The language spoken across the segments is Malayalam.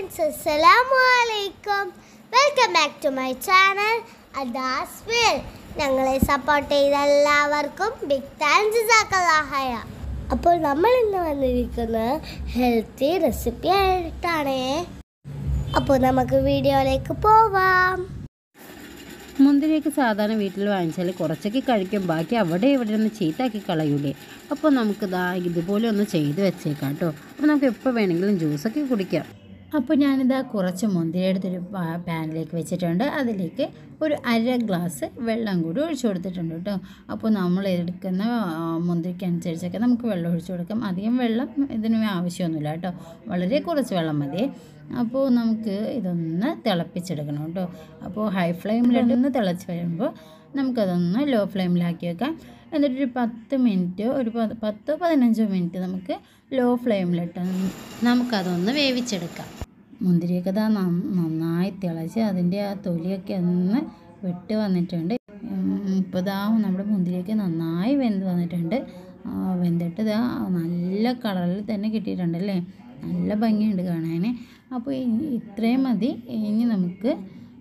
ഫ്രണ്ട്സ് അസ്സലാമു അലൈക്കും welcome back to my channel അദാസ് വേൾ ഞങ്ങളെ സപ്പോർട്ട് ചെയ്ത എല്ലാവർക്കും ബിഗ് താങ്ക്സ് ആക്കലാഹയ അപ്പോൾ നമ്മൾ ഇന്ന് വന്നിരിക്കുന്നത് ഹെൽത്തി റെസിപ്പി ആയിട്ടാണേ അപ്പോൾ നമുക്ക് വീഡിയോയിലേക്ക് പോവാം മുന്തിരിയൊക്കെ സാധാരണ വീട്ടിൽ വാങ്ങിച്ചാൽ കുറച്ചൊക്കെ കഴിക്കും ബാക്കി അവിടെ ഇവിടെ ഒന്ന് ചീത്താക്കി കളയൂലേ അപ്പോൾ നമുക്ക് ദാ ഇതുപോലെ ഒന്ന് ചെയ്ത് വെച്ചേക്കാം കേട്ടോ അപ്പോൾ നമുക്ക് എപ്പോൾ വേണമെങ്കിലും ജ്യൂസൊക്കെ കുടിക്കാം അപ്പോൾ ഞാനിതാ കുറച്ച് മുന്തിരി എടുത്തൊരു പാ- പാനിലേക്ക് വെച്ചിട്ടുണ്ട് അതിലേക്ക് ഒരു അര ഗ്ലാസ് വെള്ളം കൂടി ഒഴിച്ചു കൊടുത്തിട്ടുണ്ട് കേട്ടോ അപ്പോൾ നമ്മൾ എടുക്കുന്ന ആ, മുന്തിരിക്കനുസരിച്ചൊക്കെ നമുക്ക് വെള്ളം ഒഴിച്ചു കൊടുക്കാം അധികം വെള്ളം ഇതിന് ആവശ്യമൊന്നുമില്ല കേട്ടോ വളരെ കുറച്ച് വെള്ളം മതി അപ്പോൾ നമുക്ക് ഇതൊന്ന് തിളപ്പിച്ചെടുക്കണം കേട്ടോ അപ്പോൾ ഹൈ ഫ്ലെയിമിലിട്ടൊന്ന് തിളച്ച് വരുമ്പോൾ നമുക്കതൊന്ന് ലോ ഫ്ലെയിമിലാക്കി വെക്കാം എന്നിട്ടൊരു പത്ത് മിനിറ്റ് ഒരു പത്ത് പത്തോ പതിനഞ്ചോ മിനിറ്റ് നമുക്ക് ലോ ഫ്ലെയിമിലിട്ട് നമുക്കതൊന്ന് വേവിച്ചെടുക്കാം മുന്തിരിയൊക്കെ ഇതാ നന്നായി തിളച്ച് അതിൻ്റെ ആ തൊലിയൊക്കെ ഒന്ന് വിട്ട് വന്നിട്ടുണ്ട് ഇപ്പോൾ ഇതാ നമ്മുടെ മുന്തിരിയൊക്കെ നന്നായി വെന്ത് വന്നിട്ടുണ്ട് ആ, വെന്തിട്ട് ഇതാ നല്ല കളറിൽ തന്നെ കിട്ടിയിട്ടുണ്ടല്ലേ നല്ല ഭംഗിയുണ്ട് കാണാൻ അപ്പോൾ ഇ- ഇത്രയും മതി ഇനി നമുക്ക്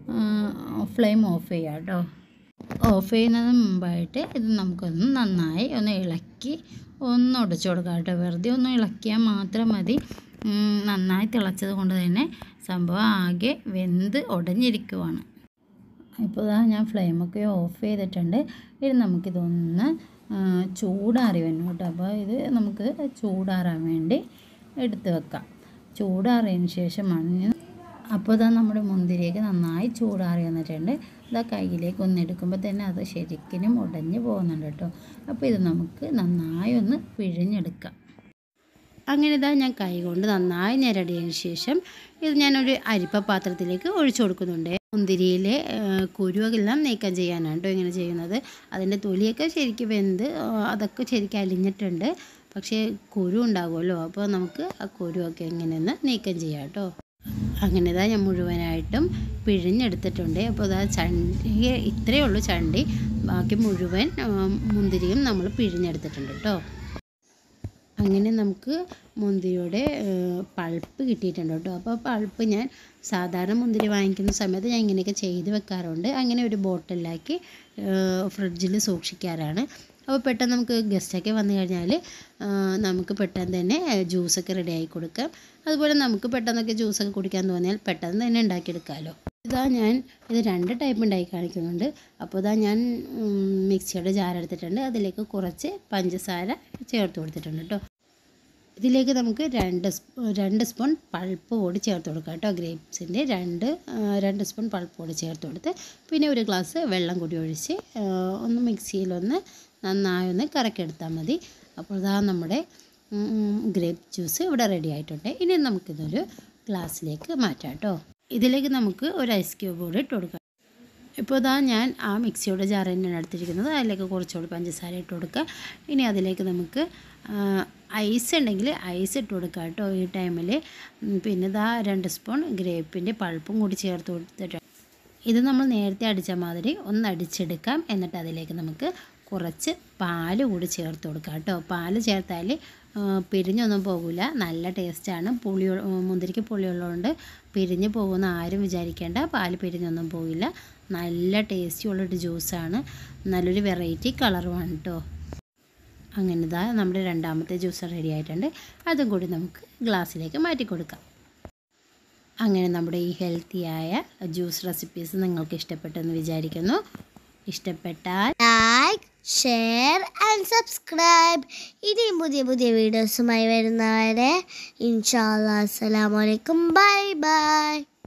ഫ്ലെയിം ഓഫ് ചെയ്യാം കേട്ടോ ഓഫ് ചെയ്യുന്നതിന് മുമ്പായിട്ട് ഇത് നമുക്കൊന്ന് നന്നായി ഒന്ന് ഇളക്കി ഒന്ന് ഉടച്ചു കൊടുക്കാം കേട്ടോ വെറുതെ ഒന്ന് ഇളക്കിയാൽ മാത്രം മതി ഉം, നന്നായി തിളച്ചത് കൊണ്ട് തന്നെ സംഭവം ആകെ വെന്ത് ഉടഞ്ഞിരിക്കുവാണ് ഇപ്പോൾ ഇതാ ഞാൻ ഫ്ലെയിമൊക്കെ ഓഫ് ചെയ്തിട്ടുണ്ട് ഇനി നമുക്കിതൊന്ന് ആ, ചൂടാറി വന്നു കേട്ടോ അപ്പോൾ ഇത് നമുക്ക് ചൂടാറാൻ വേണ്ടി എടുത്ത് വെക്കാം ചൂടാറിയതിന് ശേഷമാണ് അപ്പോൾ ഇതാ നമ്മുടെ മുന്തിരിയൊക്കെ നന്നായി ചൂടാറി വന്നിട്ടുണ്ട് ഇതാ കയ്യിലേക്ക് ഒന്ന് എടുക്കുമ്പോൾ തന്നെ അത് ശരിക്കും ഉടഞ്ഞു പോകുന്നുണ്ട് കേട്ടോ അപ്പോൾ ഇത് നമുക്ക് നന്നായി ഒന്ന് പിഴിഞ്ഞെടുക്കാം അങ്ങനെ ഇതാ ഞാൻ കൈ കൊണ്ട് നന്നായി ഞെരടിയതിന് ശേഷം ഇത് ഞാനൊരു അരിപ്പ പാത്രത്തിലേക്ക് ഒഴിച്ചു കൊടുക്കുന്നുണ്ട് മുന്തിരിയിലെ ആ, കുരുവെല്ലാം നീക്കം ചെയ്യാനാണ് കേട്ടോ ഇങ്ങനെ ചെയ്യുന്നത് അതിൻ്റെ തൊലിയൊക്കെ ശരിക്കും വെന്ത് ആ, അതൊക്കെ ശരിക്കും അലിഞ്ഞിട്ടുണ്ട് പക്ഷേ കുരു ഉണ്ടാകുമല്ലോ അപ്പോൾ നമുക്ക് ആ കുരുവൊക്കെ ഇങ്ങനെയൊന്ന് നീക്കം ചെയ്യാം കേട്ടോ അങ്ങനെ ഇതാ ഞാൻ മുഴുവനായിട്ടും പിഴിഞ്ഞെടുത്തിട്ടുണ്ട് അപ്പോൾ ഇതാ ചണ്ടി ഇത്രയേ ഉള്ളൂ ചണ്ടി ബാക്കി മുഴുവൻ ആ, മുന്തിരിയും നമ്മൾ പിഴിഞ്ഞെടുത്തിട്ടുണ്ട് കേട്ടോ അങ്ങനെ നമുക്ക് മുന്തിരിയുടെ പൾപ്പ് കിട്ടിയിട്ടുണ്ട് കേട്ടോ അപ്പോൾ പൾപ്പ് ഞാൻ സാധാരണ മുന്തിരി വാങ്ങിക്കുന്ന സമയത്ത് ഞാൻ ഇങ്ങനെയൊക്കെ ചെയ്ത് വെക്കാറുണ്ട് അങ്ങനെ ഒരു ബോട്ടിലാക്കി ഫ്രിഡ്ജിൽ സൂക്ഷിക്കാറാണ് അപ്പോൾ പെട്ടെന്ന് നമുക്ക് ഗസ്റ്റൊക്കെ വന്നു കഴിഞ്ഞാൽ നമുക്ക് പെട്ടെന്ന് തന്നെ ജ്യൂസൊക്കെ റെഡി ആക്കി കൊടുക്കാം അതുപോലെ നമുക്ക് പെട്ടെന്നൊക്കെ ജ്യൂസൊക്കെ കുടിക്കാൻ തോന്നിയാൽ പെട്ടെന്ന് തന്നെ ഉണ്ടാക്കിയെടുക്കാമല്ലോ ഇതാ ഞാൻ ഇത് രണ്ട് ടൈപ്പ് ഉണ്ടാക്കി കാണിക്കുന്നുണ്ട് അപ്പോൾ ഇതാ ഞാൻ ഉം, മിക്സിയുടെ ജാർ എടുത്തിട്ടുണ്ട് അതിലേക്ക് കുറച്ച് പഞ്ചസാര ചേർത്ത് കൊടുത്തിട്ടുണ്ട് കേട്ടോ ഇതിലേക്ക് നമുക്ക് രണ്ട് സ്പൂ രണ്ട് സ്പൂൺ പൾപ്പ് പൊടി ചേർത്ത് കൊടുക്കാം കേട്ടോ ഗ്രേപ്സിൻ്റെ രണ്ട് ആ, രണ്ട് സ്പൂൺ പൾപ്പ് പൊടി ചേർത്ത് കൊടുത്ത് പിന്നെ ഒരു ഗ്ലാസ് വെള്ളം കൂടി ഒഴിച്ച് ആ, ഒന്ന് മിക്സിയിലൊന്ന് നന്നായി ഒന്ന് കറക്കിയെടുത്താൽ മതി അപ്പോൾ ഇതാ നമ്മുടെ ഗ്രേപ്പ് ജ്യൂസ് ഇവിടെ റെഡി ആയിട്ടുണ്ട് ഇനി നമുക്കിതൊരു ഗ്ലാസ്സിലേക്ക് മാറ്റാം കേട്ടോ ഇതിലേക്ക് നമുക്ക് ഒരു ഐസ് ക്യൂബ് കൂടി ഇട്ട് കൊടുക്കാം ഇപ്പോൾ ഇതാ ഞാൻ ആ മിക്സിയുടെ ജാർ തന്നെയാണ് എടുത്തിരിക്കുന്നത് അതിലേക്ക് കുറച്ചുകൂടി പഞ്ചസാര ഇട്ട് കൊടുക്കുക ഇനി അതിലേക്ക് നമുക്ക് ഐസ് ഉണ്ടെങ്കിൽ ഐസ് ഇട്ട് കൊടുക്കുക കേട്ടോ ഈ ടൈമിൽ പിന്നെ ഇതാ രണ്ട് സ്പൂൺ ഗ്രേപ്പിൻ്റെ പൾപ്പും കൂടി ചേർത്ത് കൊടുത്തിട്ട് ഇത് നമ്മൾ നേരത്തെ അടിച്ച മാതിരി ഒന്ന് അടിച്ചെടുക്കാം എന്നിട്ട് അതിലേക്ക് നമുക്ക് കുറച്ച് പാല് കൂടി ചേർത്ത് കൊടുക്കാം കേട്ടോ പാല് ചേർത്താൽ ആ, പിരിഞ്ഞൊന്നും പോകില്ല നല്ല ടേസ്റ്റാണ് പുളി മുന്തിരിക്ക് പുളിയുള്ളതുകൊണ്ട് പിരിഞ്ഞ് പോകുന്ന ആരും വിചാരിക്കേണ്ട പാല് പിരിഞ്ഞൊന്നും പോകില്ല നല്ല ടേസ്റ്റിയുള്ളൊരു ജ്യൂസാണ് നല്ലൊരു വെറൈറ്റി കളറുമാണ് കേട്ടോ അങ്ങനെ ഇതാ നമ്മുടെ രണ്ടാമത്തെ ജ്യൂസ് റെഡി ആയിട്ടുണ്ട് അതും കൂടി നമുക്ക് ഗ്ലാസ്സിലേക്ക് മാറ്റി കൊടുക്കാം അങ്ങനെ നമ്മുടെ ഈ ഹെൽത്തിയായ ജ്യൂസ് റെസിപ്പീസ് നിങ്ങൾക്ക് ഇഷ്ടപ്പെട്ടെന്ന് വിചാരിക്കുന്നു ഇഷ്ടപ്പെട്ടാൽ ലൈക്ക് ഷെയർ ആൻഡ് സബ്സ്ക്രൈബ് ഇനിയും പുതിയ പുതിയ വീഡിയോസുമായി വരുന്നവരെ ഇൻഷാല്ലാ അസ്സലാമലൈക്കും ബൈ ബൈ